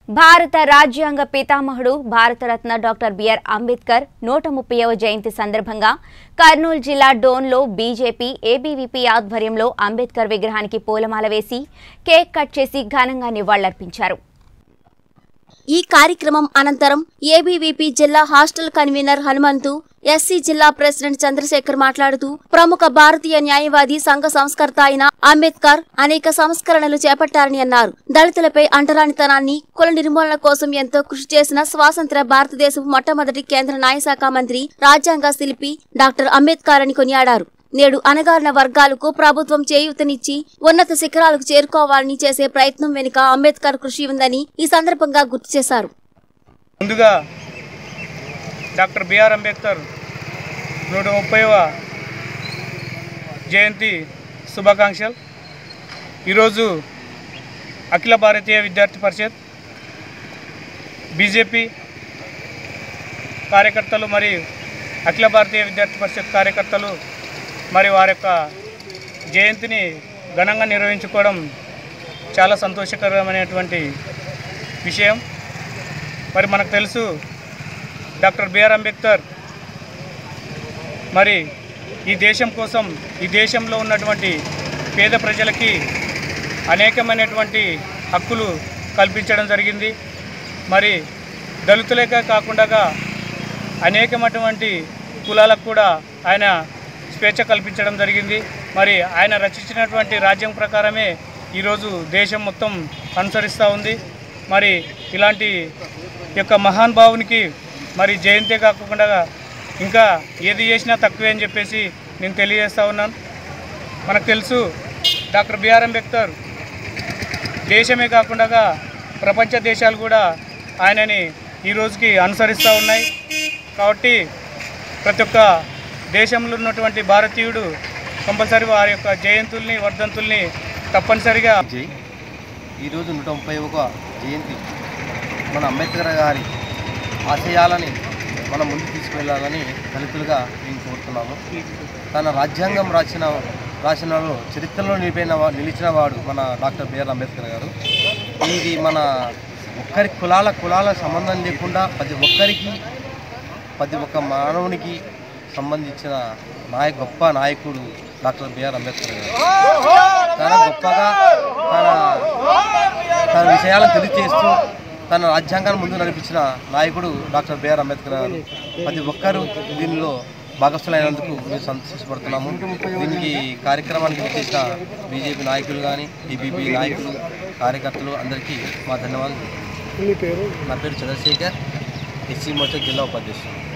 భారత రాజ్యాంగ పితామహుడు భారతరత్న డాక్టర్ బిఆర్ అంబేద్కర్ నూట ముప్పైవ జయంతి సందర్భంగా కర్నూలు జిల్లా డోన్లో బీజేపీ ఏబీవీపీ ఆధ్వర్యంలో అంబేద్కర్ విగ్రహానికి పూలమాల వేసి కేక్ కట్ చేసి ఘనంగా నివాళులర్పించారు ఈ కార్యక్రమం అనంతరం ఏబీవీపీ జిల్లా హాస్టల్ కన్వీనర్ హనుమంతు ఎస్సీ జిల్లా ప్రెసిడెంట్ చంద్రశేఖర్ మాట్లాడుతూ ప్రముఖ భారతీయ న్యాయవాది సంఘ సంస్కర్త అయిన అంబేద్కర్ అనేక సంస్కరణలు చేపట్టారని అన్నారు దళితులపై అంటరానితనాన్ని కుల నిర్మూలన కోసం ఎంతో కృషి చేసిన స్వాతంత్ర భారతదేశపు మొట్టమొదటి కేంద్ర న్యాయశాఖ మంత్రి రాజ్యాంగ శిల్పి డాక్టర్ అంబేద్కర్ అని కొనియాడారు నేడు అణగారిన వర్గాలకు ప్రభుత్వం చేయూతనిచ్చి ఉన్నత శిఖరాలకు చేరుకోవాలని చేసే ప్రయత్నం వెనుక అంబేద్కర్ కృషి ఉందని ఈ సందర్భంగా గుర్తు చేశారు ముందుగా డాక్టర్ బిఆర్ అంబేద్కర్ నూట ముప్పైవ జయంతి శుభాకాంక్షలు ఈరోజు అఖిల భారతీయ విద్యార్థి పరిషత్ బీజేపీ కార్యకర్తలు మరియు అఖిల భారతీయ విద్యార్థి పరిషత్ కార్యకర్తలు మరి వారి యొక్క జయంతిని ఘనంగా నిర్వహించుకోవడం చాలా సంతోషకరమైనటువంటి విషయం మరి మనకు తెలుసు డాక్టర్ బిఆర్ అంబేద్కర్ మరి ఈ దేశం కోసం ఈ దేశంలో ఉన్నటువంటి పేద ప్రజలకి అనేకమైనటువంటి హక్కులు కల్పించడం జరిగింది మరి దళితులకే కాకుండా అనేకమైనటువంటి కులాలకు కూడా ఆయన స్వేచ్ఛ కల్పించడం జరిగింది మరి ఆయన రచించినటువంటి రాజ్యం ప్రకారమే ఈరోజు దేశం మొత్తం అనుసరిస్తూ ఉంది మరి ఇలాంటి యొక్క మహాన్ భావునికి మరి జయంతే కాకుండా ఇంకా ఏది చేసినా తక్కువే అని చెప్పేసి నేను తెలియజేస్తా ఉన్నాను మనకు తెలుసు డాక్టర్ బిఆర్ అంబేద్కర్ దేశమే కాకుండా ప్రపంచ దేశాలు కూడా ఆయనని ఈ రోజుకి అనుసరిస్తూ ఉన్నాయి కాబట్టి ప్రతి ఒక్క దేశంలో ఉన్నటువంటి భారతీయుడు కంపల్సరీ వారి యొక్క జయంతుల్ని వర్ధంతుల్ని తప్పనిసరిగా జై ఈరోజు నూట ముప్పై ఒక జయంతి మన అంబేద్కర్ గారి ఆశయాలని మనం ముందుకు తీసుకువెళ్ళాలని దళితులుగా మేము కోరుతున్నాము తన రాజ్యాంగం రాసిన రాసినలో చరిత్రలో నిలిపిన వా- నిలిచిన వాడు మన డాక్టర్ బిఆర్ అంబేద్కర్ గారు ఇది మన ఒక్కరి కులాల కులాల సంబంధం లేకుండా ప్రతి ఒక్కరికి ప్రతి ఒక్క మానవునికి సంబంధించిన నాయ గొప్ప నాయకుడు డాక్టర్ బిఆర్ అంబేద్కర్ గారు తన గొప్పగా తన తన విషయాలను తెలియజేస్తూ తన రాజ్యాంగాన్ని ముందు నడిపించిన నాయకుడు డాక్టర్ బిఆర్ అంబేద్కర్ గారు ప్రతి ఒక్కరూ దీనిలో భాగస్థులైనందుకు మేము సంతోషపడుతున్నాము దీనికి కార్యక్రమానికి వచ్చేసిన బీజేపీ నాయకులు కానీ ఈబీపీ నాయకులు కార్యకర్తలు అందరికీ మా ధన్యవాదాలు నా పేరు చంద్రశేఖర్ ఎస్సీ మోర్చా జిల్లా ఉపాధ్యక్షుడు